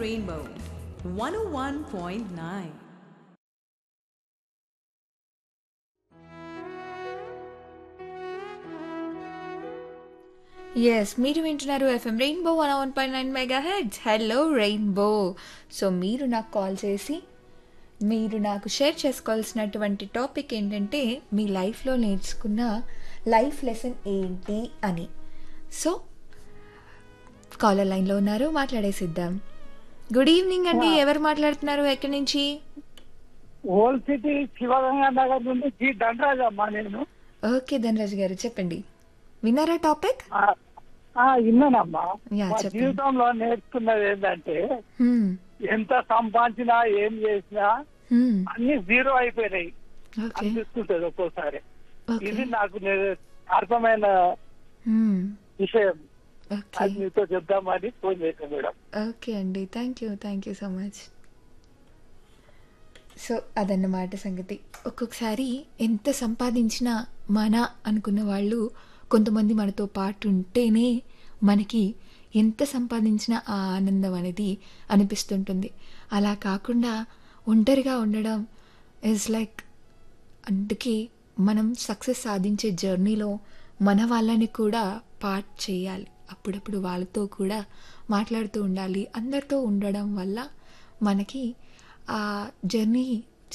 Rainbow 101.9. Yes మీరు వింటున్నారు FM rainbow one one point nine megahertz hello rainbow so మీరు నాకు call చేసి మీరు నాకు షేర్ చేసుకోవాల్సినటువంటి టాపిక్ ఏంటంటే మీ లైఫ్లో నేర్చుకున్న లైఫ్ లెసన్ ఏంటి అని సో కాలర్ లైన్లో ఉన్నారు మాట్లాడేసిద్దాం గుడ్ ఈవినింగ్ అండి ఎవరు మాట్లాడుతున్నారు ఎక్కడి నుంచి ఓల్ సిటీ శివగంగా నగర్ నుండి జి దండరాజ్ అమ్మా నేను ఓకే ధనరాజ్ గారు చెప్పండి విన్నారా టాపిక్ ఆ, ఆ, విన్నానమ్మా యా, మా చెప్పండి. జీవితంలో నేర్చుకున్నది ఏంటంటే హ్మ్, ఎంత సంపాదించినా ఏం చేసినా హ్మ్, అన్ని జీరో అయిపోయినాయి ఓకే అనిపిస్తుంటది ఒక్కోసారి ఓకే ఇది నాకు నే- అర్థమైన హ్మ్, విషయం ఓకే అది మీతో చెప్దామని ఫోన్ చేశాను మేడం ఓకే అండి thank you thank you so much so అదన్నమాట సంగతి ఒక్కొక్కసారి ఎంత సంపాదించినా మన అనుకున్న వాళ్ళు కొంతమంది మనతో పాటు ఉంటేనే మనకి ఎంత సంపాదించినా ఆ ఆనందం అనేది అనిపిస్తుంటుంది అలా కాకుండా ఒంటరిగా ఉండడం ఇస్ లైక్ అందుకే మనం సక్సెస్ సాధించే జర్నీలో మన వాళ్ళని కూడా పార్ట్ చేయాలి అప్పుడప్పుడు వాళ్ళతో కూడా మాట్లాడుతూ ఉండాలి అందరితో ఉండడం వల్ల మనకి ఆ జర్నీ